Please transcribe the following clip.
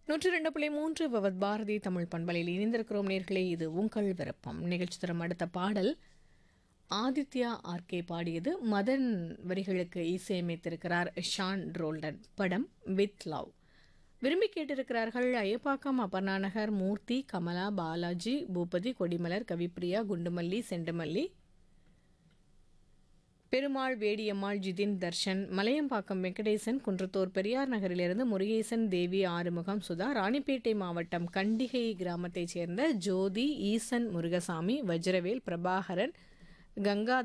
நூற்றி ரெண்டு புள்ளி மூன்று விவத் பாரதி தமிழ் பண்பலையில் இணைந்திருக்கிறோம் நேர்களே இது உங்கள் விருப்பம் நிகழ்ச்சி தரும் அடுத்த பாடல் ஆதித்யா ஆர்கே பாடியது மதன் வரிகளுக்கு இசையமைத்திருக்கிறார் ஷான் ரோல்டன் படம் வித் லவ் விரும்பி கேட்டிருக்கிறார்கள் ஐயப்பாக்கம் அபர்ணாநகர் மூர்த்தி கமலா பாலாஜி பூபதி கொடிமலர் கவிப்பிரியா குண்டுமல்லி செண்டுமல்லி பெருமாள் வேடியம்மாள் ஜிதின் தர்ஷன் மலையம்பாக்கம் வெங்கடேசன் குன்றத்தூர் பெரியார் நகரிலிருந்து முருகேசன் தேவி ஆறுமுகம் சுதா ராணிப்பேட்டை மாவட்டம் கண்டிகை கிராமத்தைச் சேர்ந்த ஜோதி ஈசன் முருகசாமி வஜ்ரவேல் பிரபாகரன் கங்கா